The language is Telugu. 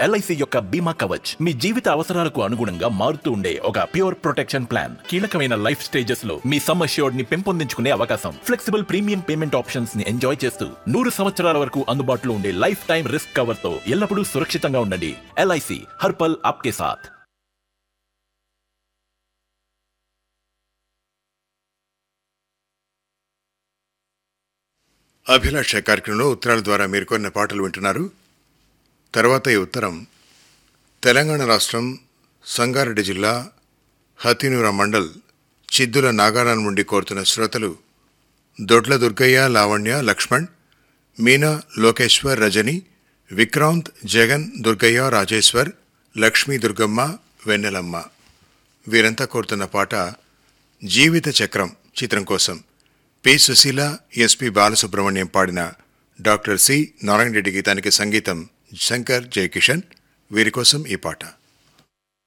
ఎల్ఐసి యొక్క బీమా కవచ్ మీ జీవిత అవసరాలకు అనుగుణంగా మారుతూ ఉండే ఒక ప్యూర్ ప్రొటెక్షన్ ప్లాన్ కీలకమైన లైఫ్ స్టేజెస్ లో మీ సమ్ అష్యూర్డ్ ని పెంపొందించుకునే అవకాశం ఫ్లెక్సిబుల్ ప్రీమియం పేమెంట్ ఆప్షన్స్ ని ఎంజాయ్ చేస్తూ నూరు సంవత్సరాల వరకు అందుబాటులో ఉండే లైఫ్ టైం రిస్క్ కవర్ తో ఎల్లప్పుడూ సురక్షితంగా ఉండండి ఎల్ఐసి హర్పల్ ఆప్కే సాథ్ అభిలాష కార్యక్రమంలో ఉత్తరాల ద్వారా మీరు కొన్న పాటలు వింటున్నారు తర్వాత ఈ ఉత్తరం తెలంగాణ రాష్ట్రం సంగారెడ్డి జిల్లా హతినూర మండల్ చిద్దుల నాగారం నుండి కోరుతున్న శ్రోతలు దొడ్ల దుర్గయ్య లావణ్య లక్ష్మణ్ మీనా లోకేశ్వర్ రజని విక్రాంత్ జగన్ దుర్గయ్య రాజేశ్వర్ లక్ష్మీ దుర్గమ్మ వెన్నెలమ్మ వీరంతా కోరుతున్న పాట జీవిత చక్రం చిత్రం కోసం పి సుశీల ఎస్పి బాలసుబ్రహ్మణ్యం పాడిన డాక్టర్ సి నారాయణ రెడ్డి గీతానికి సంగీతం శంకర్ జయకిషన్ వీరి కోసం ఈ పాట